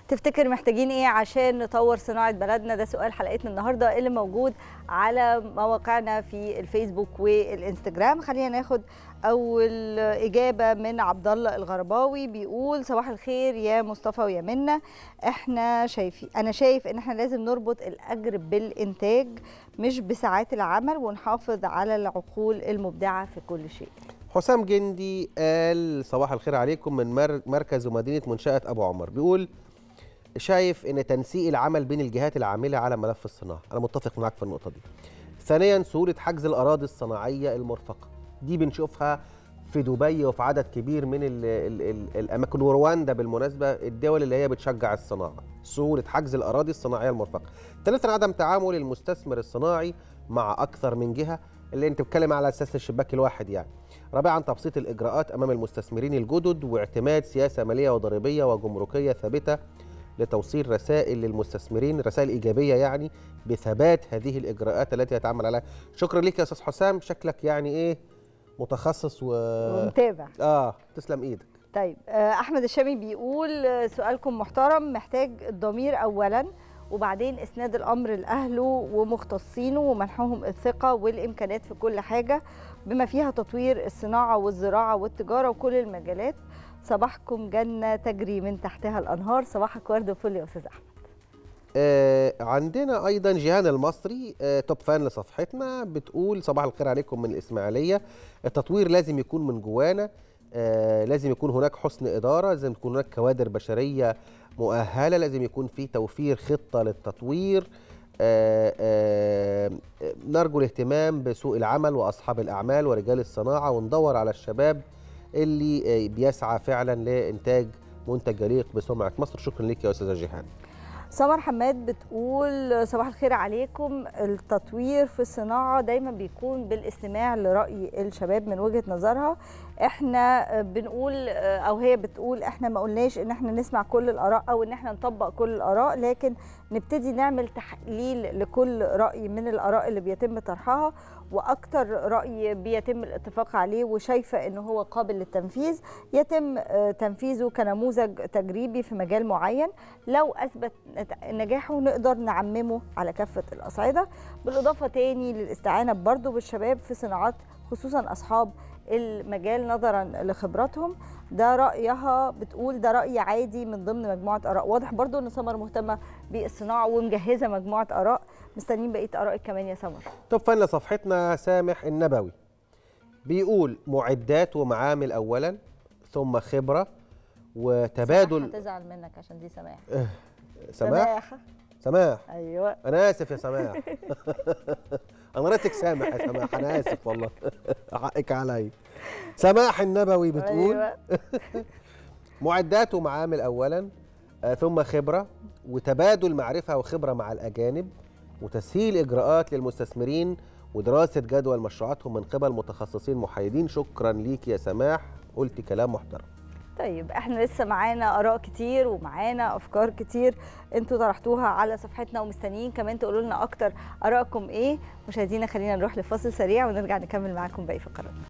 تفتكر محتاجين ايه عشان نطور صناعه بلدنا ده سؤال حلقتنا النهارده اللي موجود على مواقعنا في الفيسبوك والانستجرام خلينا ناخد اول اجابه من عبد الله الغرباوي بيقول صباح الخير يا مصطفى ويا منى احنا شايفين انا شايف ان احنا لازم نربط الاجر بالانتاج مش بساعات العمل ونحافظ على العقول المبدعه في كل شيء حسام جندي قال صباح الخير عليكم من مر- مركز ومدينه منشاه ابو عمر بيقول شايف ان تنسيق العمل بين الجهات العامله على ملف الصناعه انا متفق معاك في النقطه دي ثانيا سهوله حجز الاراضي الصناعيه المرفقه دي بنشوفها في دبي وفي عدد كبير من ال ال ال الاماكن ورواندا بالمناسبه الدول اللي هي بتشجع الصناعه سهوله حجز الاراضي الصناعيه المرفقه ثالثا عدم تعامل المستثمر الصناعي مع اكثر من جهه اللي انت بتتكلم على اساس الشباك الواحد يعني رابعا تبسيط الاجراءات امام المستثمرين الجدد واعتماد سياسه ماليه وضريبيه وجمركيه ثابته لتوصيل رسائل للمستثمرين رسائل ايجابيه يعني بثبات هذه الاجراءات التي يتعامل عليها شكرا لك يا استاذ حسام شكلك يعني ايه متخصص و ومتابع اه تسلم ايدك طيب آه، احمد الشامي بيقول آه، سؤالكم محترم محتاج الضمير اولا وبعدين اسناد الامر لاهله ومختصينه ومنحهم الثقه والامكانيات في كل حاجه بما فيها تطوير الصناعه والزراعه والتجاره وكل المجالات صباحكم جنه تجري من تحتها الانهار صباحك ورد وفل يا استاذ احمد آه عندنا ايضا جيهان المصري آه توب فان لصفحتنا بتقول صباح الخير عليكم من الاسماعيليه التطوير لازم يكون من جوانا آه لازم يكون هناك حسن اداره لازم تكون هناك كوادر بشريه مؤهله لازم يكون في توفير خطه للتطوير آه آه نرجو الاهتمام بسوق العمل واصحاب الاعمال ورجال الصناعه وندور على الشباب اللي آه بيسعى فعلا لانتاج منتج يليق بسمعه مصر شكرا لك يا استاذه جيهان سمر حماد بتقول صباح الخير عليكم التطوير في الصناعة دايما بيكون بالاستماع لرأي الشباب من وجهة نظرها احنا بنقول او هي بتقول احنا ما قلناش ان احنا نسمع كل الآراء او ان احنا نطبق كل الآراء لكن نبتدي نعمل تحليل لكل رأي من الآراء اللي بيتم طرحها واكتر راي بيتم الاتفاق عليه وشايفه ان هو قابل للتنفيذ يتم تنفيذه كنموذج تجريبي في مجال معين لو اثبت نجاحه نقدر نعممه على كافه الاصعده بالاضافه تاني للاستعانه برضه بالشباب في صناعات خصوصا اصحاب المجال نظرا لخبراتهم ده رايها بتقول ده راي عادي من ضمن مجموعه اراء واضح برضو ان سمر مهتمه بالصناعه ومجهزه مجموعه اراء مستنيين بقيه ارائك كمان يا سمر طب فن لصفحتنا سامح النبوي بيقول معدات ومعامل اولا ثم خبره وتبادل هتزعل منك عشان دي سماح سماح سماح ايوه انا اسف يا سماح انا ريتك سامح يا سماح انا اسف والله حقك عليا سماح النبوي بتقول أيوة. معدات ومعامل اولا آه، ثم خبره وتبادل معرفه وخبره مع الاجانب وتسهيل اجراءات للمستثمرين ودراسه جدوى مشروعاتهم من قبل متخصصين محايدين شكرا ليك يا سماح قلت كلام محترم طيب احنا لسه معانا اراء كتير ومعانا افكار كتير انتوا طرحتوها على صفحتنا ومستنيين كمان تقولوا لنا اكتر ارائكم ايه مشاهدينا خلينا نروح لفاصل سريع ونرجع نكمل معاكم باقي فقراتنا